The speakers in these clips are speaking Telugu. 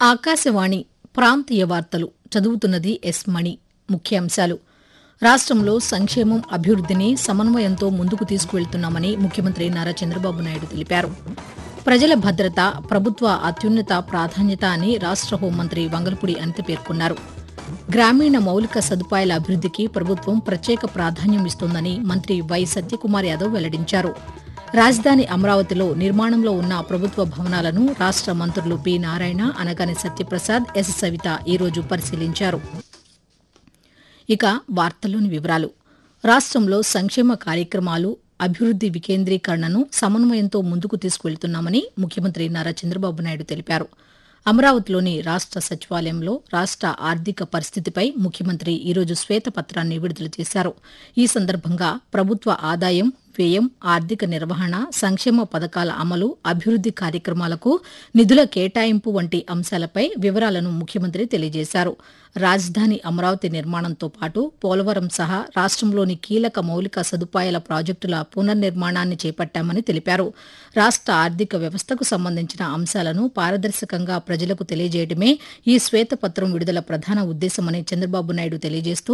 ఆకాశవాణి ప్రాంతీయ వార్తలు చదువుతున్నది ఎస్ మణి ముఖ్యాంశాలు రాష్ట్రంలో సంక్షేమం అభివృద్దిని సమన్వయంతో ముందుకు తీసుకువెళ్తున్నామని ముఖ్యమంత్రి నారా చంద్రబాబు నాయుడు తెలిపారు ప్రజల భద్రత ప్రభుత్వ అత్యున్నత ప్రాధాన్యత అని రాష్ట్ర హోంమంత్రి వంగలపూడి అనిత పేర్కొన్నారు గ్రామీణ మౌలిక సదుపాయాల అభివృద్దికి ప్రభుత్వం ప్రత్యేక ప్రాధాన్యం ఇస్తోందని మంత్రి వై సత్యకుమార్ యాదవ్ వెల్లడించారు రాజధాని అమరావతిలో నిర్మాణంలో ఉన్న ప్రభుత్వ భవనాలను రాష్ట మంత్రులు పి నారాయణ అనగాని సత్యప్రసాద్ ఎస్ సవిత ఈరోజు పరిశీలించారు ఇక వార్తల్లోని వివరాలు రాష్ట్రంలో సంక్షేమ కార్యక్రమాలు అభివృద్ది వికేంద్రీకరణను సమన్వయంతో ముందుకు తీసుకువెళ్తున్నామని ముఖ్యమంత్రి నారా చంద్రబాబు నాయుడు తెలిపారు అమరావతిలోని రాష్ట సచివాలయంలో రాష్ట ఆర్థిక పరిస్థితిపై ముఖ్యమంత్రి ఈరోజు శ్వేతపత్రాన్ని విడుదల చేశారు ఈ సందర్భంగా ప్రభుత్వ ఆదాయం వ్యయం ఆర్థిక నిర్వహణ సంక్షేమ పథకాల అమలు అభివృద్ది కార్యక్రమాలకు నిధుల కేటాయింపు వంటి అంశాలపై వివరాలను ముఖ్యమంత్రి తెలియజేశారు రాజధాని అమరావతి నిర్మాణంతో పాటు పోలవరం సహా రాష్ట్రంలోని కీలక మౌలిక సదుపాయాల ప్రాజెక్టుల పునర్నిర్మాణాన్ని చేపట్టామని తెలిపారు రాష్ట ఆర్థిక వ్యవస్థకు సంబంధించిన అంశాలను పారదర్శకంగా ప్రజలకు తెలియజేయడమే ఈ శ్వేతపత్రం విడుదల ప్రధాన ఉద్దేశమని చంద్రబాబు నాయుడు తెలియజేస్తూ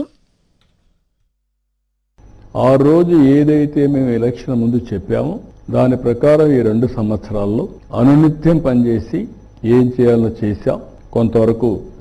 ఆ రోజు ఏదైతే మేము ఎలక్షన్ ముందు చెప్పామో దాని ప్రకారం ఈ రెండు సంవత్సరాల్లో అనునిత్యం పనిచేసి ఏం చేయాలో చేశాం కొంతవరకు